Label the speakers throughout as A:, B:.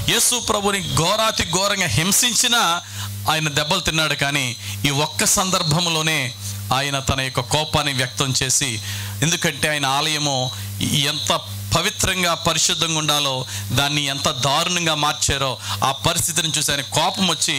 A: యేసు ప్రభుని ఘోరాతి ఘోరంగా హింసించినా ఆయన దెబ్బలు తిన్నాడు కానీ ఈ ఒక్క సందర్భంలోనే ఆయన తన యొక్క కోపాన్ని వ్యక్తం చేసి ఎందుకంటే ఆయన ఆలయము ఎంత పవిత్రంగా పరిశుద్ధంగా ఉండాలో దాన్ని ఎంత దారుణంగా మార్చారో ఆ పరిస్థితిని చూసి ఆయన కోపం వచ్చి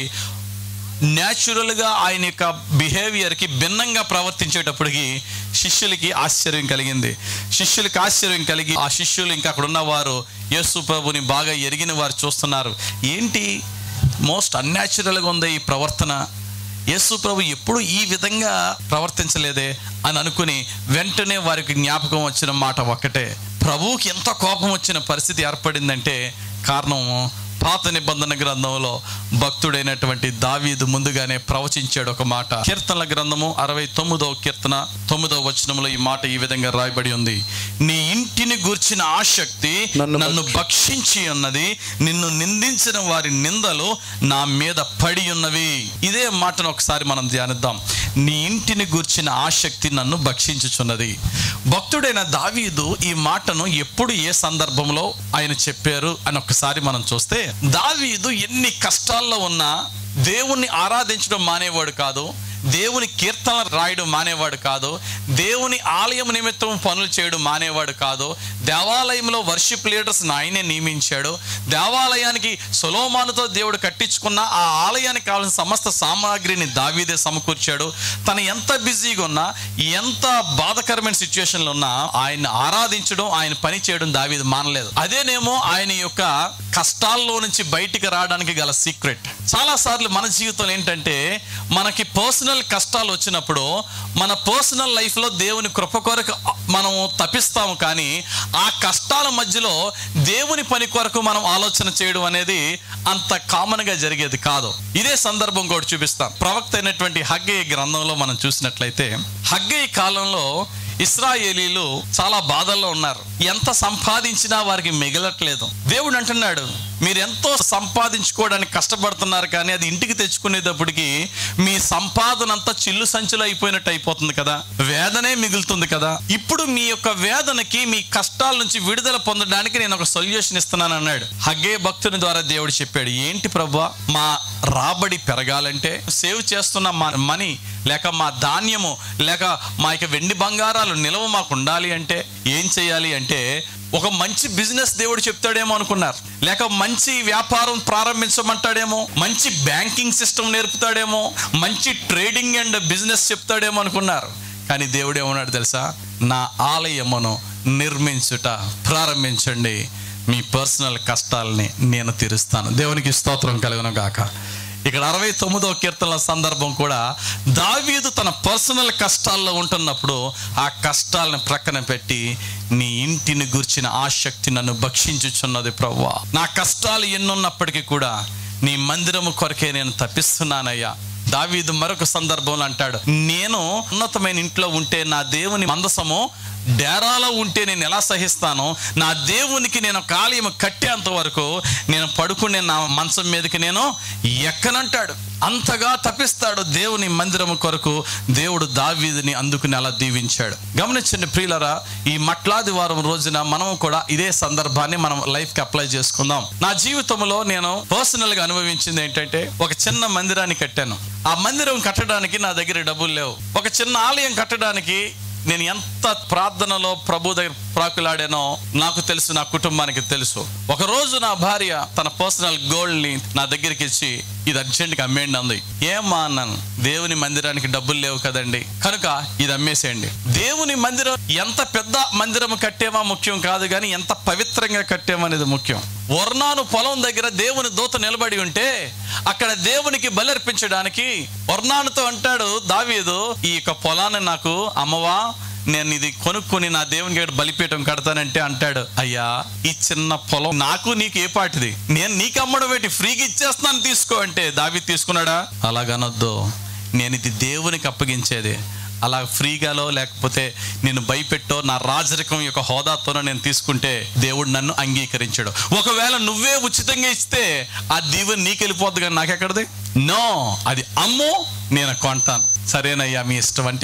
A: న్యాచురల్గా ఆయన యొక్క బిహేవియర్కి భిన్నంగా ప్రవర్తించేటప్పటికి శిష్యులకి ఆశ్చర్యం కలిగింది శిష్యులకి ఆశ్చర్యం కలిగి ఆ శిష్యులు ఇంకా అక్కడ ఉన్నవారు యేసు ప్రభుని బాగా ఎరిగిన వారు చూస్తున్నారు ఏంటి మోస్ట్ అన్యాచురల్గా ఉంది ఈ ప్రవర్తన యేసు ప్రభు ఎప్పుడు ఈ విధంగా ప్రవర్తించలేదే అని అనుకుని వెంటనే వారికి జ్ఞాపకం వచ్చిన మాట ఒక్కటే ప్రభువుకి ఎంత కోపం వచ్చిన పరిస్థితి ఏర్పడిందంటే కారణం పాత నిబంధన గ్రంథంలో భక్తుడైనటువంటి దావీదు ముందుగానే ప్రవచించాడు ఒక మాట కీర్తనల గ్రంథము అరవై తొమ్మిదవ కీర్తన తొమ్మిదవ వచనంలో ఈ మాట ఈ విధంగా రాయబడి ఉంది నీ ఇంటిని గూర్చిన ఆసక్తి
B: నన్ను
A: నన్ను భక్షించి ఉన్నది నిన్ను నిందించిన వారి నిందలు నా మీద పడి ఉన్నవి ఇదే మాటను ఒకసారి మనం ధ్యానిద్దాం నీ ఇంటిని గూర్చిన ఆసక్తి నన్ను భక్షించుచున్నది భక్తుడైన దావీదు ఈ మాటను ఎప్పుడు ఏ సందర్భంలో ఆయన చెప్పారు అని ఒకసారి మనం చూస్తే దావీదు ఎన్ని కష్టాల్లో ఉన్నా దేవుణ్ణి ఆరాధించడం మానేవాడు కాదు దేవుని కీర్తనలు రాయడం మానేవాడు కాదు దేవుని ఆలయం నిమిత్తం పనులు చేయడం మానేవాడు కాదు దేవాలయంలో వర్షిప్ లీడర్స్ ఆయనే నియమించాడు దేవాలయానికి సొలోమానుతో దేవుడు కట్టించుకున్న ఆ ఆలయానికి కావాల్సిన సమస్త సామాగ్రిని దావీదే సమకూర్చాడు తను ఎంత బిజీగా ఉన్నా ఎంత బాధకరమైన సిచ్యువేషన్లో ఉన్నా ఆయన ఆరాధించడం ఆయన పని చేయడం దావీదు మానలేదు అదేనేమో ఆయన యొక్క కష్టాల్లో నుంచి బయటికి రావడానికి గల సీక్రెట్ చాలా సార్లు మన జీవితంలో ఏంటంటే మనకి పర్సనల్ కష్టాలు వచ్చినప్పుడు మన పర్సనల్ లైఫ్లో దేవుని కృప కొరకు మనం తప్పిస్తాము కానీ ఆ కష్టాల మధ్యలో దేవుని పని కొరకు మనం ఆలోచన చేయడం అనేది అంత కామన్గా జరిగేది కాదు ఇదే సందర్భం కూడా చూపిస్తాం ప్రవక్త అయినటువంటి హగ్గయ్య గ్రంథంలో మనం చూసినట్లయితే హగ్గయ్య కాలంలో ఇస్రాయేలీలు చాలా బాధల్లో ఉన్నారు ఎంత సంపాదించినా వారికి మిగలట్లేదు దేవుడు అంటున్నాడు మీరు ఎంతో సంపాదించుకోవడానికి కష్టపడుతున్నారు కానీ అది ఇంటికి తెచ్చుకునేటప్పటికి మీ సంపాదన అంతా చిల్లు సంచులు అయిపోయినట్టు అయిపోతుంది కదా వేదనే మిగులుతుంది కదా ఇప్పుడు మీ యొక్క వేదనకి మీ కష్టాల నుంచి విడుదల పొందడానికి నేను ఒక సొల్యూషన్ ఇస్తున్నాను అన్నాడు హగ్గే భక్తుని ద్వారా దేవుడు చెప్పాడు ఏంటి ప్రభా మా రాబడి పెరగాలంటే సేవ్ చేస్తున్న మా మనీ లేక మా ధాన్యము లేక మా యొక్క వెండి బంగారాలు నిలవ మాకు ఉండాలి అంటే ఏం చేయాలి అంటే ఒక మంచి బిజినెస్ దేవుడు చెప్తాడేమో అనుకున్నారు లేక మంచి వ్యాపారం ప్రారంభించమంటాడేమో మంచి బ్యాంకింగ్ సిస్టమ్ నేర్పుతాడేమో మంచి ట్రేడింగ్ అండ్ బిజినెస్ చెప్తాడేమో అనుకున్నారు కానీ దేవుడు ఏమన్నాడు తెలుసా నా ఆలయమును నిర్మించుట ప్రారంభించండి మీ పర్సనల్ కష్టాలని నేను తీరుస్తాను దేవునికి స్తోత్రం కలుగును గాక ఇక్కడ అరవై తొమ్మిదో కీర్తనల సందర్భం కూడా దావీదు తన పర్సనల్ కష్టాల్లో ఉంటున్నప్పుడు ఆ కష్టాలను ప్రక్కన పెట్టి నీ ఇంటిని గుర్చిన ఆసక్తి నన్ను భక్షించుచున్నది ప్రవ్వా నా కష్టాలు ఎన్నున్నప్పటికీ కూడా నీ మందిరము కొరకే నేను తప్పిస్తున్నానయ్యా దావీదు మరొక సందర్భంలో అంటాడు నేను ఉన్నతమైన ఇంట్లో ఉంటే నా దేవుని మందసము డేరాలో ఉంటే నేను ఎలా సహిస్తానో నా దేవునికి నేను కాళీయం కట్టేంత వరకు నేను పడుకునే నా మంచం మీదకి నేను ఎక్కనంటాడు అంతగా తప్పిస్తాడు దేవుని మందిరము కొరకు దేవుడు దావీదిని అందుకుని అలా దీవించాడు గమనించండి ప్రియులరా ఈ మట్లాది వారం రోజున మనం కూడా ఇదే సందర్భాన్ని మనం లైఫ్కి అప్లై చేసుకుందాం నా జీవితంలో నేను పర్సనల్గా అనుభవించింది ఏంటంటే ఒక చిన్న మందిరాన్ని కట్టాను ఆ మందిరం కట్టడానికి నా దగ్గర డబ్బులు లేవు ఒక చిన్న ఆలయం కట్టడానికి నేను ఎంత ప్రార్థనలో ప్రభు దగ్గర ప్రాకులాడానో నాకు తెలుసు నా కుటుంబానికి తెలుసు ఒక రోజు నా భార్య తన పర్సనల్ గోల్డ్ ని నా దగ్గరికి ఇచ్చి ఇది అర్జెంట్గా అమ్మేయండి అంది ఏమా అన్నాను దేవుని మందిరానికి డబ్బులు లేవు కదండి కనుక ఇది అమ్మేసేయండి దేవుని మందిరం ఎంత పెద్ద మందిరం కట్టేమా ముఖ్యం కాదు కానీ ఎంత పవిత్రంగా కట్టేమనేది ముఖ్యం వర్ణాను పొలం దగ్గర దేవుని దూత నిలబడి ఉంటే అక్కడ దేవునికి బలర్పించడానికి వర్ణానుతో అంటాడు దావీదు ఈ యొక్క పొలాన్ని నాకు అమ్మవా నేను ఇది కొనుక్కొని నా దేవునికి ఇక్కడ బలిపీఠం కడతానంటే అంటాడు అయ్యా ఈ చిన్న పొలం నాకు నీకు ఏ పాటిది నేను నీకు అమ్మడం పెట్టి ఫ్రీగా ఇచ్చేస్తాను తీసుకో అంటే దావి తీసుకున్నాడా అలాగనొద్దు నేను ఇది దేవునికి అప్పగించేది అలా ఫ్రీగాలో లేకపోతే నేను భయపెట్టో నా రాజరికం యొక్క హోదాతోనో నేను తీసుకుంటే దేవుడు నన్ను అంగీకరించాడు ఒకవేళ నువ్వే ఉచితంగా ఇస్తే ఆ దీవెన నీకు వెళ్ళిపోద్ది కానీ నాకెక్కడది నో అది అమ్ము నేను కొంటాను సరేనయ్యా మీ ఇష్టం అంటే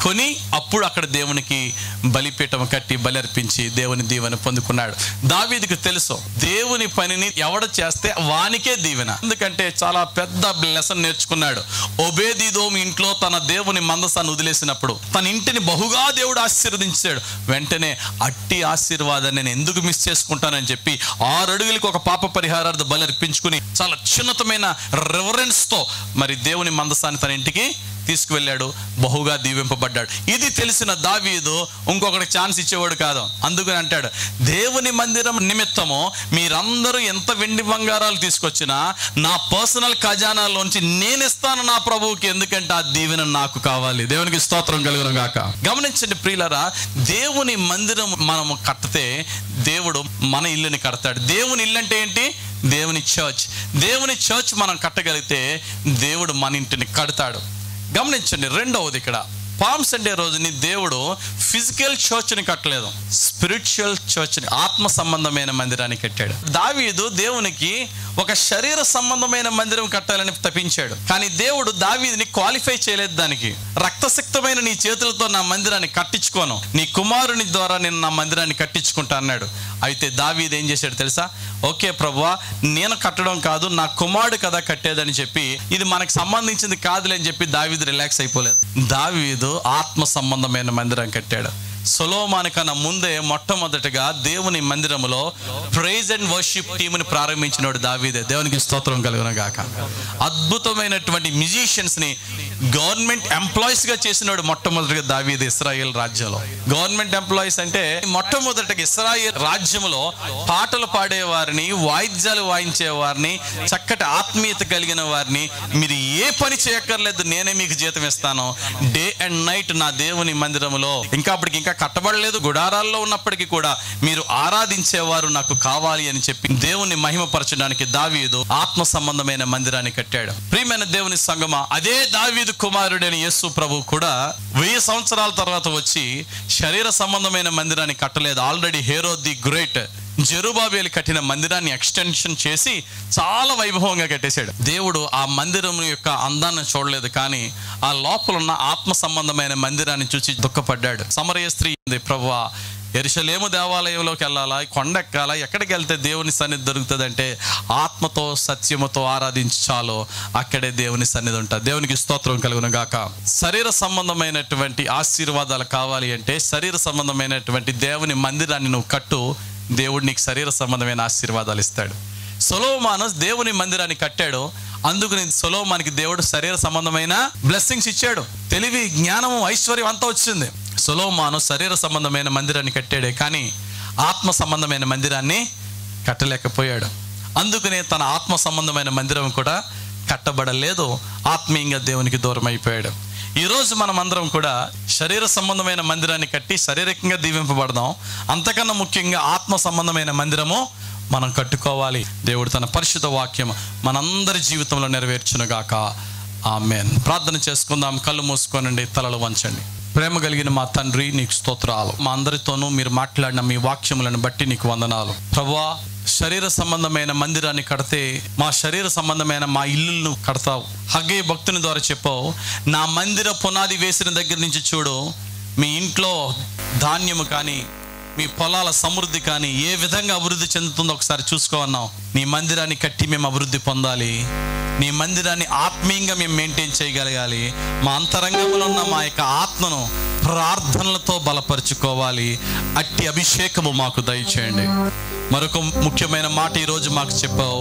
A: కొని అప్పుడు అక్కడ దేవునికి బలిపీఠం కట్టి బలి అర్పించి దేవుని దీవెన పొందుకున్నాడు దావీదికి తెలుసు దేవుని పనిని ఎవడ చేస్తే వానికే దీవెన ఎందుకంటే చాలా పెద్ద లెసన్ నేర్చుకున్నాడు ఒబేదిదోమ్ ఇంట్లో తన దేవుని మందసాన్ని వదిలేసినప్పుడు తన ఇంటిని బహుగా దేవుడు ఆశీర్వదించాడు వెంటనే అట్టి ఆశీర్వాదాన్ని నేను ఎందుకు మిస్ చేసుకుంటానని చెప్పి ఆరు అడుగులకు ఒక పాప పరిహారార్థ బలి అర్పించుకుని చాలా చిన్నతమైన రెవరెన్స్ తో మరి దేవుని మందసాన్ని తన ఇంటికి తీసుకువెళ్ళాడు బహుగా దీవింపబడ్డాడు ఇది తెలిసిన దావీదు ఇంకొకటి ఛాన్స్ ఇచ్చేవాడు కాదు అందుకని అంటాడు దేవుని మందిరం నిమిత్తము మీరందరూ ఎంత వెండి బంగారాలు తీసుకొచ్చినా నా పర్సనల్ ఖజానాలోంచి నేను ఇస్తాను నా ప్రభువుకి ఎందుకంటే ఆ దీవెన నాకు కావాలి దేవునికి స్తోత్రం కలుగును గాక గమనించండి ప్రియులరా దేవుని మందిరం మనము కడితే దేవుడు మన ఇల్లుని కడతాడు దేవుని ఇల్లు అంటే ఏంటి దేవుని చర్చ్ దేవుని చర్చ్ మనం కట్టగలిగితే దేవుడు మన ఇంటిని కడతాడు గమనించండి రెండవది ఇక్కడ పామ్ సండే రోజుని దేవుడు ఫిజికల్ చర్చ్ని కట్టలేదు స్పిరిచువల్ చర్చ్ని ఆత్మ సంబంధమైన మందిరాన్ని కట్టాడు దావీదు దేవునికి ఒక శరీర సంబంధమైన మందిరం కట్టాలని తప్పించాడు కానీ దేవుడు దావీదిని క్వాలిఫై చేయలేదు దానికి రక్తసిక్తమైన నీ చేతులతో నా మందిరాన్ని కట్టించుకోను నీ కుమారుని ద్వారా నేను నా మందిరాన్ని కట్టించుకుంటా అన్నాడు అయితే దావీదు ఏం చేశాడు తెలుసా ఓకే ప్రభువా నేను కట్టడం కాదు నా కుమారుడు కదా కట్టేదని చెప్పి ఇది మనకు సంబంధించింది కాదులే అని చెప్పి దావీదు రిలాక్స్ అయిపోలేదు దావీదు ఆత్మ సంబంధమైన మందిరం కట్టాడు సొలోమాని కన్నా ముందే మొట్టమొదటిగా దేవుని మందిరములో ప్రైజ్ అండ్ వర్షిప్ టీముని ప్రారంభించినోడు దావీదే దేవునికి స్తోత్రం కలుగును గాక అద్భుతమైనటువంటి మ్యూజిషియన్స్ ని గవర్నమెంట్ ఎంప్లాయీస్ గా చేసినోడు మొట్టమొదటిగా దావీదే ఇస్రాయేల్ రాజ్యంలో గవర్నమెంట్ ఎంప్లాయీస్ అంటే మొట్టమొదటిగా ఇస్రాయేల్ రాజ్యంలో పాటలు పాడే వారిని వాయిద్యాలు వాయించే వారిని చక్కటి ఆత్మీయత కలిగిన వారిని మీరు ఏ పని చేయక్కర్లేదు నేనే మీకు జీతం ఇస్తాను డే అండ్ నైట్ నా దేవుని మందిరములో ఇంకా అప్పటికి ఇంకా కట్టబడలేదు గుడారాల్లో ఉన్నప్పటికీ కూడా మీరు ఆరాధించేవారు నాకు కావాలి అని చెప్పి దేవుని మహిమపరచడానికి దావీదు ఆత్మ సంబంధమైన మందిరాన్ని కట్టాడు ప్రియమైన దేవుని సంగమ అదే దావీదు కుమారుడైన యేసు ప్రభు కూడా వెయ్యి సంవత్సరాల తర్వాత వచ్చి శరీర సంబంధమైన మందిరాన్ని కట్టలేదు ఆల్రెడీ హేరో ది గ్రేట్ జెరుబాబేలు కట్టిన మందిరాన్ని ఎక్స్టెన్షన్ చేసి చాలా వైభవంగా కట్టేశాడు దేవుడు ఆ మందిరం యొక్క అందాన్ని చూడలేదు కానీ ఆ లోపల ఉన్న ఆత్మ సంబంధమైన మందిరాన్ని చూసి దుఃఖపడ్డాడు సమరయ స్త్రీ ఉంది ప్రభువా ఎరుషలేము దేవాలయంలోకి వెళ్ళాలా కొండ ఎక్కాలా ఎక్కడికి వెళ్తే దేవుని సన్నిధి దొరుకుతుందంటే ఆత్మతో సత్యముతో ఆరాధించి చాలు అక్కడే దేవుని సన్నిధి ఉంటుంది దేవునికి స్తోత్రం కలుగును గాక శరీర సంబంధమైనటువంటి ఆశీర్వాదాలు కావాలి అంటే శరీర సంబంధమైనటువంటి దేవుని మందిరాన్ని నువ్వు కట్టు దేవుడు నీకు శరీర సంబంధమైన ఆశీర్వాదాలు ఇస్తాడు సొలోమాను దేవుని మందిరాన్ని కట్టాడు అందుకు సొలోమానికి దేవుడు శరీర సంబంధమైన బ్లెస్సింగ్స్ ఇచ్చాడు తెలివి జ్ఞానము ఐశ్వర్యం అంతా వచ్చింది సొలోమాను శరీర సంబంధమైన మందిరాన్ని కట్టాడే కానీ ఆత్మ సంబంధమైన మందిరాన్ని కట్టలేకపోయాడు అందుకనే తన ఆత్మ సంబంధమైన మందిరం కూడా కట్టబడలేదు ఆత్మీయంగా దేవునికి దూరం అయిపోయాడు ఈరోజు మనం అందరం కూడా శరీర సంబంధమైన మందిరాన్ని కట్టి శారీరకంగా దీవింపబడదాం అంతకన్నా ముఖ్యంగా ఆత్మ సంబంధమైన మందిరము మనం కట్టుకోవాలి దేవుడు తన పరిశుద్ధ వాక్యం మనందరి జీవితంలో నెరవేర్చునుగాక ఆమెన్ ప్రార్థన చేసుకుందాం కళ్ళు మూసుకోనండి తలలు వంచండి ప్రేమ కలిగిన మా తండ్రి నీకు స్తోత్రాలు మా అందరితోనూ మీరు మాట్లాడిన మీ వాక్యములను బట్టి నీకు వందనాలు ప్రభా శరీర సంబంధమైన మందిరాన్ని కడితే మా శరీర సంబంధమైన మా ఇల్లులను కడతావు హగ్గే భక్తుని ద్వారా చెప్పావు నా మందిర పునాది వేసిన దగ్గర నుంచి చూడు మీ ఇంట్లో ధాన్యము కానీ మీ పొలాల సమృద్ధి కానీ ఏ విధంగా అభివృద్ధి చెందుతుందో ఒకసారి చూసుకోవన్నాం నీ మందిరాన్ని కట్టి మేము అభివృద్ధి పొందాలి నీ మందిరాన్ని ఆత్మీయంగా మేము మెయింటైన్ చేయగలగాలి మా అంతరంగంలో ఉన్న మా యొక్క ఆత్మను ప్రార్థనలతో బలపరుచుకోవాలి అట్టి అభిషేకము మాకు దయచేయండి మరొక ముఖ్యమైన మాట ఈరోజు మాకు చెప్పావు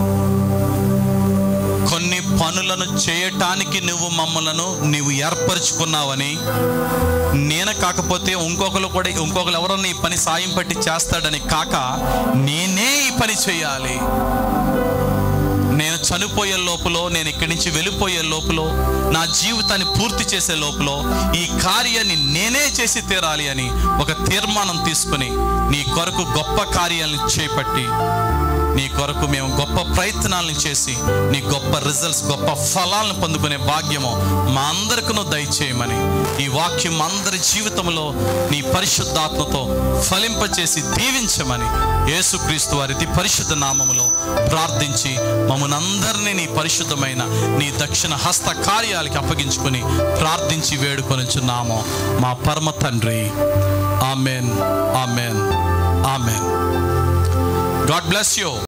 A: కొన్ని పనులను చేయటానికి నువ్వు మమ్మలను నీవు ఏర్పరచుకున్నావని నేను కాకపోతే ఇంకొకరు కూడా ఇంకొకరు ఎవరన్నా ఈ పని సాయం పట్టి చేస్తాడని కాక నేనే ఈ పని చేయాలి నేను చనిపోయే లోపల నేను ఇక్కడి నుంచి వెళ్ళిపోయే లోపల నా జీవితాన్ని పూర్తి చేసే లోపల ఈ కార్యాన్ని నేనే చేసి తీరాలి అని ఒక తీర్మానం తీసుకుని నీ కొరకు గొప్ప కార్యాలను చేపట్టి నీ కొరకు మేము గొప్ప ప్రయత్నాలను చేసి నీ గొప్ప రిజల్ట్స్ గొప్ప ఫలాలను పొందుకునే భాగ్యము మా అందరికీ దయచేయమని ఈ వాక్యం అందరి జీవితంలో నీ పరిశుద్ధాత్మతో ఫలింపచేసి దీవించమని యేసుక్రీస్తు వారి అతి పరిశుద్ధ నామములో ప్రార్థించి మమ్మల్ని మనందరినీ నీ పరిశుద్ధమైన నీ దక్షిణ హస్త కార్యాలకి అప్పగించుకొని ప్రార్థించి వేడుకొనిచున్నాము మా పరమ తండ్రి amen amen amen God bless you